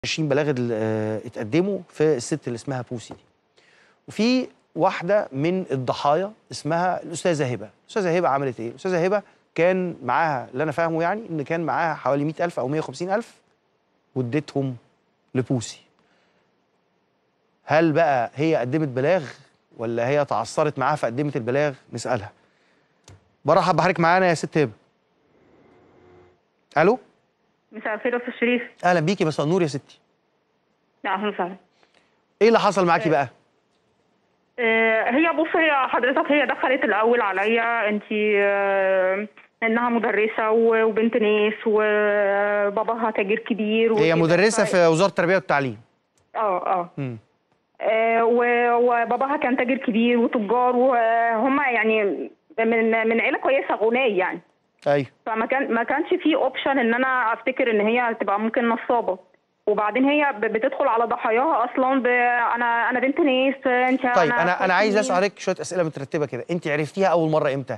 20 بلاغ ال- آه، اتقدموا في الست اللي اسمها بوسي دي وفي واحده من الضحايا اسمها الاستاذه هبه الاستاذه هبه عملت ايه الاستاذه هبه كان معاها اللي انا فاهمه يعني ان كان معاها حوالي 100000 او 150000 واديتهم لبوسي هل بقى هي قدمت بلاغ ولا هي تعثرت معاها فقدمت البلاغ نسالها برحب بحضرتك معانا يا ست هبه الو مساء الخير يا استاذ شريف اهلا بيكي مساء النور يا ستي اهلا وسهلا ايه اللي حصل معاكي بقى آه، هي بص هي حضرتك هي دخلت الاول عليا انت انها مدرسه و- وبنت ناس وباباها تاجر كبير هي وكده. مدرسه في وزاره التربيه والتعليم اه اه مم. آه، و- وباباها كان تاجر كبير وتجار وهم يعني من من عيله كويسه غنيه يعني ايوه فما كان ما كانش في اوبشن ان انا افتكر ان هي تبقى ممكن نصابه وبعدين هي ب- بتدخل على ضحاياها اصلا ب... انا انا بنت ناس انت طيب انا انا عايز مين؟ اسال حضرتك شويه اسئله مترتبه كده انت عرفتيها اول مره امتى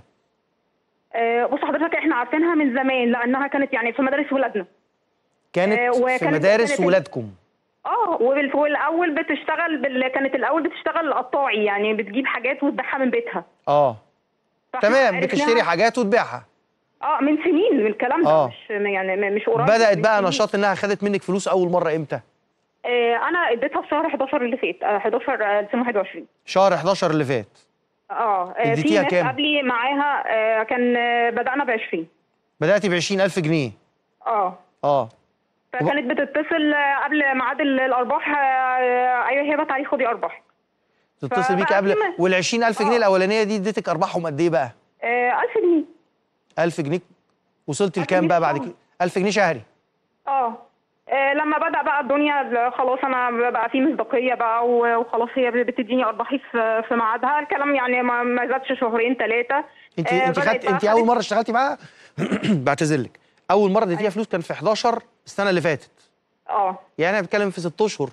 آه، بص حضرتك احنا عارفينها من زمان لانها كانت يعني في مدارس ولادنا كانت آه، في وكانت- مدارس كانت- ولادكم اه وبال- والاول بتشتغل بال... كانت الاول بتشتغل قطاعي يعني بتجيب حاجات وتبيعها من بيتها اه فإحنا تمام عرفناها- بتشتري حاجات وتبيعها اه من سنين من الكلام ده آه. مش يعني م- مش قريب بدات من بقى سنين. نشاط انها خدت منك فلوس اول مره امتى آه، انا اديتها في شهر 11 اللي فات آه، 11 آه، 2021 شهر 11 اللي فات اه آه، في اديتيها ناس كام؟ قبلي معاها آه، كان آه، بدأنا ب 20 بداتي ب 20000 جنيه اه اه فكانت بتتصل آه، قبل ميعاد ال- الارباح آه، ايوه هبه تعالي خدي ارباح تتصل بيكي فبقى قبل في م- وال 20000 جنيه آه. الاولانيه دي اديتك ارباحهم قد ايه بقى آه، 1000 جنيه 1000 جنيه وصلت 1000 لكام جنيه بقى بعد شهر. كده 1000 جنيه شهري اه آه، لما بدأ بقى الدنيا خلاص انا بقى في مصداقيه بقى و- وخلاص هي بتديني ارباحي في في ميعادها الكلام يعني ما ما زادش شهرين ثلاثه انت انت خدت انت اول مره اشتغلتي معاها بعتذر لك اول مره اديتيها فلوس كان في 11 السنه اللي فاتت اه يعني انا بتكلم في 6 اشهر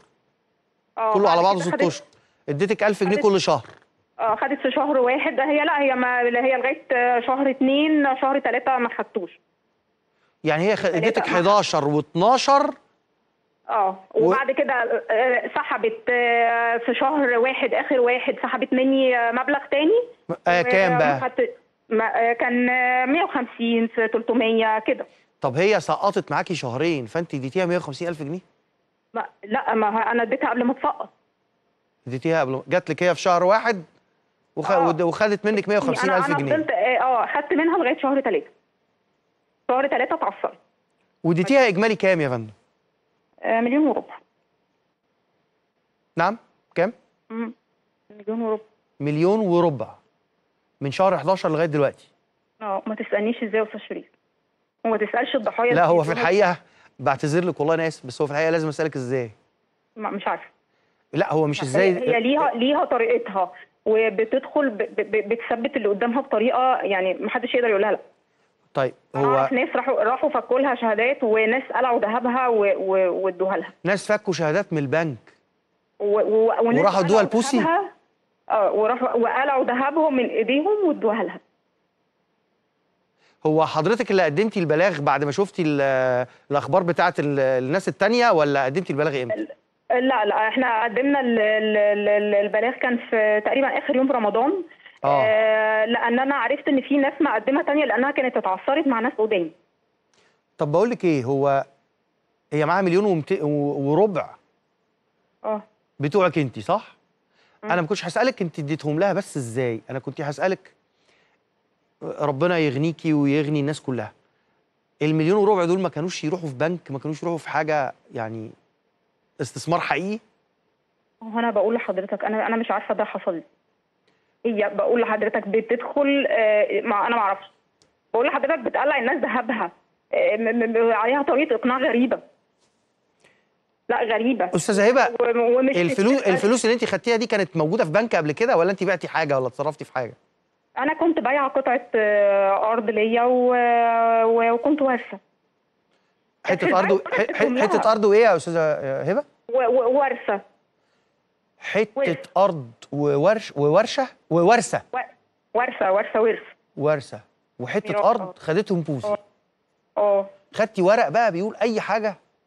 اه كله بعد على بعضه كده 6 خدت- اشهر اديتك 1000 جنيه خدت- كل شهر اه خدت في شهر واحد هي لا هي ما هي لغايه شهر اتنين شهر ثلاثه ما خدتوش يعني هي خ- اديتك مع- 11 و12 اه وبعد كده آه، سحبت آه، في شهر واحد اخر واحد سحبت مني آه، مبلغ تاني آه كام بقى خدت ما- آه، كان آه، 150 في 300 كده طب هي سقطت معاكي شهرين فانت اديتيها 150000 جنيه ما لا ما ه- انا اديتها قبل ما تسقط اديتيها قبل جات لك هي في شهر واحد وخ... آه. ود- وخدت منك انا 150000 انا جنيه فضلت اه آه، خدت منها لغايه شهر ثلاثه شهر ثلاثه اتعثرت واديتيها اجمالي كام يا فندم آه، مليون وربع نعم كام مم. مليون وربع مليون وربع من شهر 11 لغايه دلوقتي اه ما تسالنيش ازاي يا استاذ شريف وما تسالش الضحايا لا ازاي. هو في الحقيقه بعتذر لك والله انا اسف بس هو في الحقيقه لازم اسالك ازاي ما- مش عارفه لا هو مش ازاي هي, هي ليها ليها طريقتها وبتدخل ب- ب- بتثبت اللي قدامها بطريقه يعني ما حدش يقدر يقولها لا طيب انا هو اعرف ناس راحوا راحوا فكوا لها شهادات وناس قلعوا ذهبها و- و- وادوها لها ناس فكوا شهادات من البنك و- و- وناس وراحوا ادوها قلعوا لبوسي؟ ذهبها- اه وراحوا وقلعوا ذهبهم من ايديهم وادوها لها هو حضرتك اللي قدمتي البلاغ بعد ما شفتي ال- الاخبار بتاعه ال- الناس التانية ولا قدمتي البلاغ امتى لا لا احنا قدمنا ال- ال- ال- البلاغ كان في تقريبا اخر يوم رمضان آه. آه لان انا عرفت ان في ناس مقدمه تانية لانها كانت اتعثرت مع ناس قدام طب بقول لك ايه هو هي معاها مليون ومت... و- وربع اه بتوعك انت صح انا ما كنتش هسالك انت اديتهم لها بس ازاي انا كنت هسالك ربنا يغنيكي ويغني الناس كلها المليون وربع دول ما كانوش يروحوا في بنك ما كانوش يروحوا في حاجه يعني استثمار حقيقي هو انا بقول لحضرتك انا انا مش عارفه ده حصل لي هي بقول لحضرتك بتدخل آه، ما انا ما اعرفش بقول لحضرتك بتقلع الناس ذهبها آه، م- م- عليها طريقه اقناع غريبه لا غريبه استاذه هبه و- ومش الفلوس بتسأل. الفلوس اللي انت خدتيها دي كانت موجوده في بنك قبل كده ولا انت بعتي حاجه ولا اتصرفتي في حاجه انا كنت بايعه قطعه آه، ارض ليا و- و- وكنت وارثه حته ارض و- ح- ح- حته ارض وايه يا استاذه هبه و- و- وارثه حته ورث. ارض وورش وورشه وورثه و- وارثه وارثه ورث ورثه وحته ميراث، ارض آه. خدتهم بوسي اه اه خدتي ورق بقى بيقول اي حاجه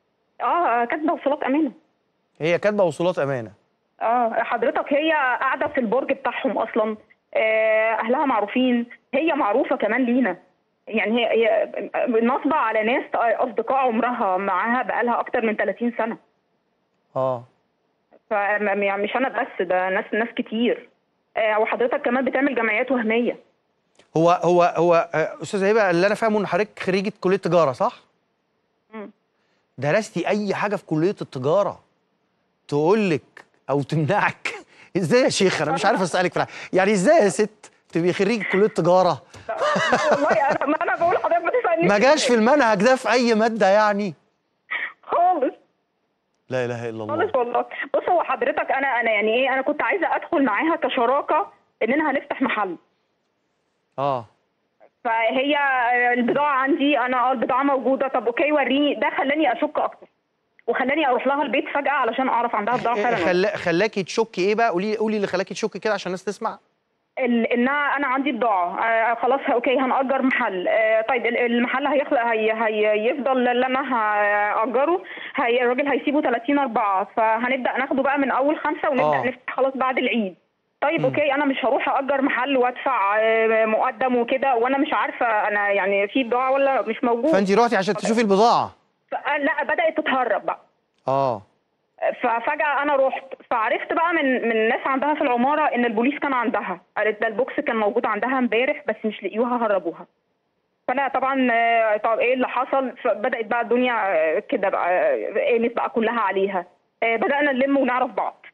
اه كاتبه وصولات امانه هي كاتبه وصولات امانه اه حضرتك هي قاعده في البرج بتاعهم اصلا آه، اهلها معروفين هي معروفه كمان لينا يعني هي هي نصبة على ناس اصدقاء عمرها معاها بقالها اكتر من 30 سنه اه فمش انا بس ده ناس ناس كتير آه، وحضرتك كمان بتعمل جمعيات وهميه هو هو هو آه، استاذه هبه اللي انا فاهمه ان حضرتك خريجه كليه تجاره صح؟ مم. درستي اي حاجه في كليه التجاره تقول لك او تمنعك ازاي يا شيخ انا مش عارف اسالك في الحاجة. يعني ازاي يا ست تبقي خريجه كليه تجاره لا والله انا ما انا بقول لحضرتك ما تسالنيش ما جاش في المنهج ده في اي ماده يعني خالص لا اله الا الله خالص والله بص هو حضرتك انا انا يعني ايه انا كنت عايزه ادخل معاها كشراكه اننا هنفتح محل اه فهي البضاعه عندي انا اه البضاعه موجوده طب اوكي وريني ده خلاني اشك اكتر وخلاني اروح لها البيت فجاه علشان اعرف عندها بضاعه إيه فعلا خلا خلاكي تشكي ايه بقى قولي قولي اللي خلاكي تشكي كده عشان الناس تسمع ال- انها انا عندي بضاعه آه خلاص اوكي هنأجر محل آه طيب ال- المحل هيخلق هي هي يفضل اللي انا هأجره هي الراجل هيسيبه 30 4 فهنبدأ ناخده بقى من اول خمسة ونبدأ آه. نفتح خلاص بعد العيد طيب مم. اوكي انا مش هروح اجر محل وادفع آه، مقدم وكده وانا مش عارفه انا يعني في بضاعه ولا مش موجود فانت رحتي عشان تشوفي البضاعه ف- لا بدأت تتهرب بقى اه ففجأة أنا رحت فعرفت بقى من من ناس عندها في العمارة إن البوليس كان عندها قالت ده البوكس كان موجود عندها امبارح بس مش لقيوها هربوها فأنا طبعا آه، طب إيه اللي حصل فبدأت بقى الدنيا آه، كده بقى آه، قامت بقى كلها عليها آه، بدأنا نلم ونعرف بعض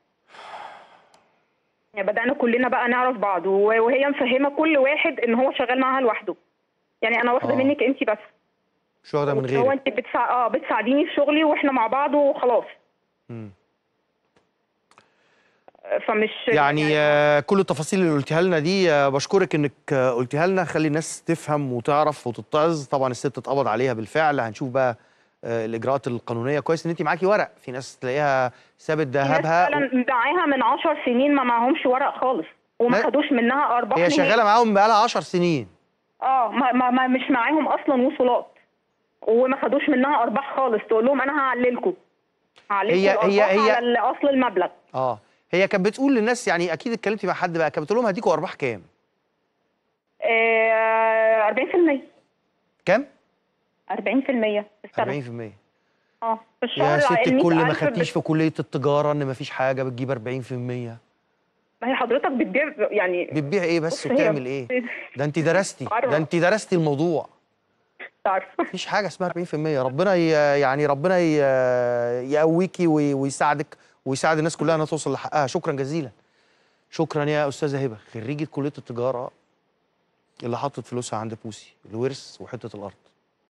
يعني بدأنا كلنا بقى نعرف بعض و- وهي مفهمة كل واحد إن هو شغال معاها لوحده يعني أنا واخدة آه. منك أنت بس مش واخده من هو غيرك أنت بتساع... اه بتساعديني في شغلي وإحنا مع بعض وخلاص مم. فمش يعني آه، كل التفاصيل اللي قلتيها لنا دي آه، بشكرك انك آه، قلتيها لنا خلي الناس تفهم وتعرف وتتعظ طبعا الست اتقبض عليها بالفعل هنشوف بقى آه، الاجراءات القانونيه كويس ان انت معاكي ورق في ناس تلاقيها سابت في ناس ذهبها فعلا معاها من 10 سنين ما معهمش ورق خالص وما لا. خدوش منها ارباح هي نهائي. شغاله معاهم بقالها 10 سنين اه ما, ما, ما مش معاهم اصلا وصولات وما خدوش منها ارباح خالص تقول لهم انا هعللكم هعللكم هي- الارباح هي- هي- على اصل المبلغ اه هي كانت بتقول للناس يعني اكيد اتكلمتي مع حد بقى كانت بتقول لهم هديكوا ارباح كام آه 40% كام 40% في السنه 40% اه في الشهر يا ست ال 100 كل ما ألف خدتيش بت- في كليه التجاره ان مفيش حاجه بتجيب 40% ما هي حضرتك بتبيع يعني بتبيع ايه بس بص هي- وبتعمل ايه ده انت درستي عارفة. ده انت درستي الموضوع عارفه مفيش حاجه اسمها 40% ربنا ي... يعني ربنا ي... يقويكي وي... ويساعدك ويساعد الناس كلها انها توصل لحقها شكرا جزيلا شكرا يا استاذه هبه خريجه كليه التجاره اللي حطت فلوسها عند بوسي الورث وحته الارض